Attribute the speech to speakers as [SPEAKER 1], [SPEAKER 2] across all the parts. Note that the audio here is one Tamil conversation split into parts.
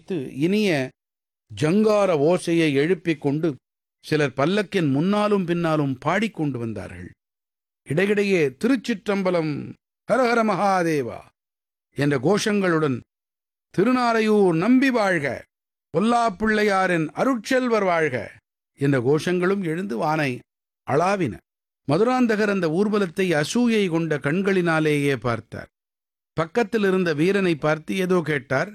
[SPEAKER 1] வைத்து இனிய ஜங்கார ஓசையை எழுப்பிக் கொண்டு சிலர் பல்லக்கின் முன்னாலும் பின்னாலும் பாடிக்கொண்டு வந்தார்கள் இடையிடையே திருச்சிற்றம்பலம் ஹரஹர மகாதேவா என்ற கோஷங்களுடன் திருநாரையூர் நம்பி வாழ்க பொல்லாப்பிள்ளையாரின் அருட்செல்வர் வாழ்க என்ற கோஷங்களும் எழுந்து வானை அளாவின மதுராந்தகர் அந்த ஊர்வலத்தை அசூயை கொண்ட கண்களினாலேயே பார்த்தார் பக்கத்தில் இருந்த வீரனை பார்த்து ஏதோ கேட்டார்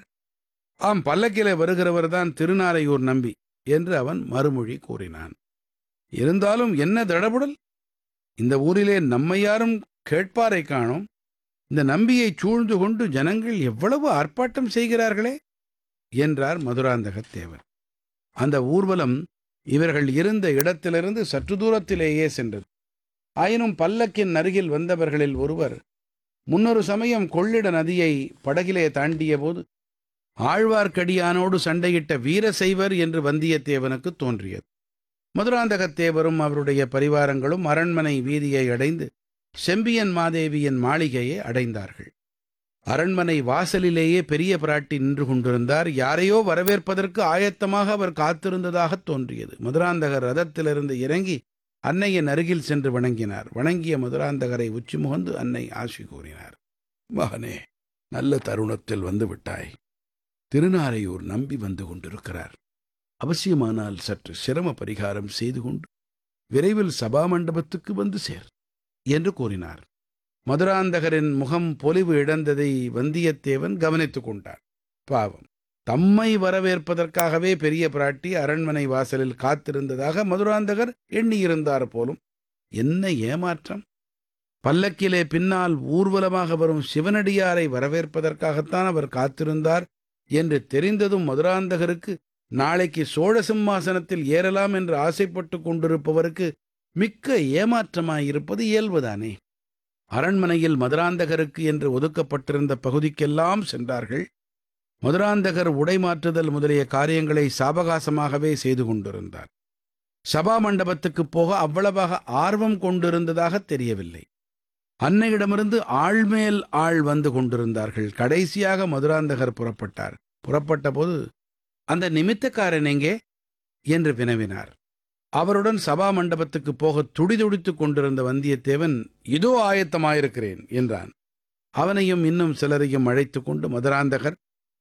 [SPEAKER 1] ஆம் பல்லக்கிலே வருகிறவர்தான் திருநாரையூர் நம்பி என்று அவன் மறுமொழி கூறினான் இருந்தாலும் என்ன தடபுடல் இந்த ஊரிலே நம்மை யாரும் கேட்பாரை காணோம் இந்த நம்பியை சூழ்ந்து கொண்டு ஜனங்கள் எவ்வளவு ஆர்ப்பாட்டம் செய்கிறார்களே என்றார் மதுராந்தகத் தேவர் அந்த ஊர்வலம் இவர்கள் இருந்த இடத்திலிருந்து சற்று தூரத்திலேயே சென்றது ஆயினும் பல்லக்கின் அருகில் வந்தவர்களில் ஒருவர் முன்னொரு சமயம் கொள்ளிட நதியை படகிலே தாண்டிய போது ஆழ்வார்க்கடியானோடு சண்டையிட்ட வீரசைவர் என்று வந்தியத்தேவனுக்கு தோன்றியது மதுராந்தகத்தேவரும் அவருடைய பரிவாரங்களும் அரண்மனை வீதியை அடைந்து செம்பியன் மாதேவியின் மாளிகையை அடைந்தார்கள் அரண்மனை வாசலிலேயே பெரிய பிராட்டி நின்று கொண்டிருந்தார் யாரையோ வரவேற்பதற்கு ஆயத்தமாக அவர் காத்திருந்ததாகத் தோன்றியது மதுராந்தகர் ரதத்திலிருந்து இறங்கி அன்னையின் அருகில் சென்று வணங்கினார் வணங்கிய மதுராந்தகரை உச்சி முகந்து அன்னை ஆசி கூறினார் மகனே நல்ல தருணத்தில் வந்து விட்டாய் திருநாரையூர் நம்பி வந்து கொண்டிருக்கிறார் அவசியமானால் சற்று சிரம பரிகாரம் செய்து கொண்டு விரைவில் சபா மண்டபத்துக்கு வந்து சேர் என்று கூறினார் மதுராந்தகரின் முகம் பொலிவு இழந்ததை வந்தியத்தேவன் கவனித்துக் கொண்டார் பாவம் தம்மை வரவேற்பதற்காகவே பெரிய பிராட்டி அரண்மனை வாசலில் காத்திருந்ததாக மதுராந்தகர் எண்ணியிருந்தார் போலும் என்ன ஏமாற்றம் பல்லக்கிலே பின்னால் ஊர்வலமாக வரும் சிவனடியாரை வரவேற்பதற்காகத்தான் அவர் காத்திருந்தார் என்று தெரிந்ததும் மதுராந்தகருக்கு நாளைக்கு சோழ சிம்மாசனத்தில் ஏறலாம் என்று ஆசைப்பட்டு கொண்டிருப்பவருக்கு மிக்க ஏமாற்றமாயிருப்பது இயல்புதானே அரண்மனையில் மதுராந்தகருக்கு என்று ஒதுக்கப்பட்டிருந்த பகுதிக்கெல்லாம் சென்றார்கள் மதுராந்தகர் உடை மாற்றுதல் முதலிய காரியங்களை சாவகாசமாகவே செய்து கொண்டிருந்தார் சபா மண்டபத்துக்குப் போக அவ்வளவாக ஆர்வம் கொண்டிருந்ததாக தெரியவில்லை அன்னையிடமிருந்து ஆள்மேல் ஆள் வந்து கொண்டிருந்தார்கள் கடைசியாக மதுராந்தகர் புறப்பட்டார் புறப்பட்ட போது அந்த நிமித்தக்காரன் எங்கே என்று வினவினார் அவருடன் சபா மண்டபத்துக்கு போக துடிதுடித்துக் கொண்டிருந்த வந்தியத்தேவன் இதோ ஆயத்தமாயிருக்கிறேன் என்றான் அவனையும் இன்னும் சிலரையும் அழைத்துக் கொண்டு மதுராந்தகர்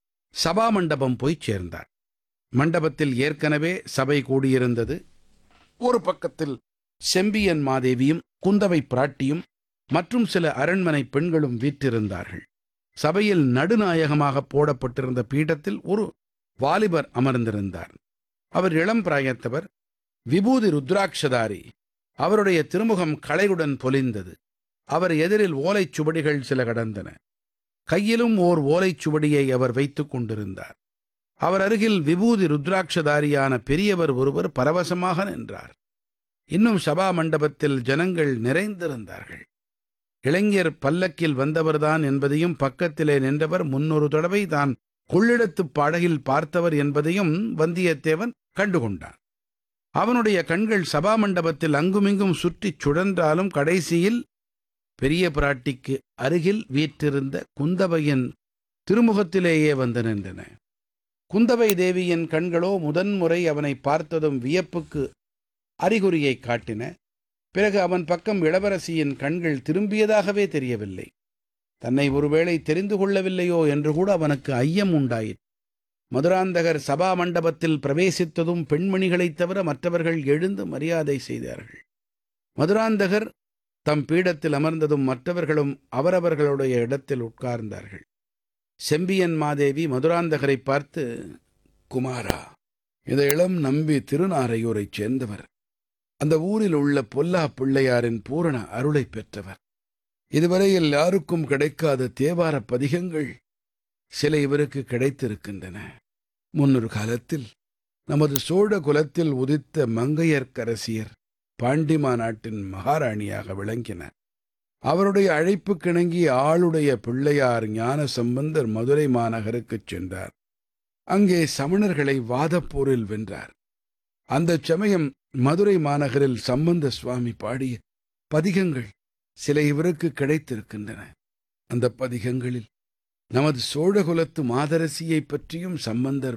[SPEAKER 1] சபா மண்டபம் போய்ச் சேர்ந்தார் மண்டபத்தில் ஏற்கனவே சபை கூடியிருந்தது ஒரு பக்கத்தில் செம்பியன் மாதேவியும் குந்தவை பிராட்டியும் மற்றும் சில அரண்மனை பெண்களும் வீற்றிருந்தார்கள் சபையில் நடுநாயகமாக போடப்பட்டிருந்த பீடத்தில் ஒரு வாலிபர் அமர்ந்திருந்தார் அவர் இளம் பிராயத்தவர் விபூதி ருத்ராட்சதாரி அவருடைய திருமுகம் களையுடன் பொலிந்தது அவர் எதிரில் ஓலைச் சுவடிகள் சில கடந்தன கையிலும் ஓர் ஓலைச் சுவடியை அவர் வைத்துக் கொண்டிருந்தார் அவர் அருகில் விபூதி ருத்ராட்சதாரியான பெரியவர் ஒருவர் பரவசமாக நின்றார் இன்னும் சபா மண்டபத்தில் ஜனங்கள் நிறைந்திருந்தார்கள் இளைஞர் பல்லக்கில் வந்தவர்தான் என்பதையும் பக்கத்திலே நின்றவர் முன்னொரு தடவை தான் கொள்ளிடத்துப் படகில் பார்த்தவர் என்பதையும் வந்தியத்தேவன் கண்டுகொண்டான் அவனுடைய கண்கள் சபா மண்டபத்தில் அங்குமிங்கும் சுற்றிச் சுழன்றாலும் கடைசியில் பெரிய பிராட்டிக்கு அருகில் வீற்றிருந்த குந்தவையின் திருமுகத்திலேயே வந்து நின்றன குந்தவை தேவியின் கண்களோ முதன்முறை அவனை பார்த்ததும் வியப்புக்கு அறிகுறியை காட்டின பிறகு அவன் பக்கம் இளவரசியின் கண்கள் திரும்பியதாகவே தெரியவில்லை தன்னை ஒருவேளை தெரிந்து கொள்ளவில்லையோ என்று கூட அவனுக்கு ஐயம் உண்டாயிற்று மதுராந்தகர் சபா மண்டபத்தில் பிரவேசித்ததும் பெண்மணிகளைத் தவிர மற்றவர்கள் எழுந்து மரியாதை செய்தார்கள் மதுராந்தகர் தம் பீடத்தில் அமர்ந்ததும் மற்றவர்களும் அவரவர்களுடைய இடத்தில் உட்கார்ந்தார்கள் செம்பியன் மாதேவி மதுராந்தகரை பார்த்து குமாரா இந்த இளம் நம்பி திருநாரையூரைச் சேர்ந்தவர் அந்த ஊரில் உள்ள பொல்லா பிள்ளையாரின் பூரண அருளைப் பெற்றவர் இதுவரையில் யாருக்கும் கிடைக்காத தேவார பதிகங்கள் சில இவருக்கு கிடைத்திருக்கின்றன முன்னொரு காலத்தில் நமது சோழ குலத்தில் உதித்த மங்கையர்க்கரசியர் பாண்டிமா நாட்டின் மகாராணியாக விளங்கினார் அவருடைய அழைப்புக்கிணங்கி ஆளுடைய பிள்ளையார் ஞான சம்பந்தர் மதுரை மாநகருக்குச் சென்றார் அங்கே சமணர்களை வாதப்போரில் வென்றார் அந்தச் சமயம் மதுரை மாநகரில் சம்பந்த சுவாமி பாடிய பதிகங்கள் சில இவருக்கு கிடைத்திருக்கின்றன அந்த பதிகங்களில் நமது சோழகுலத்து மாதரசியைப் பற்றியும் சம்பந்தர்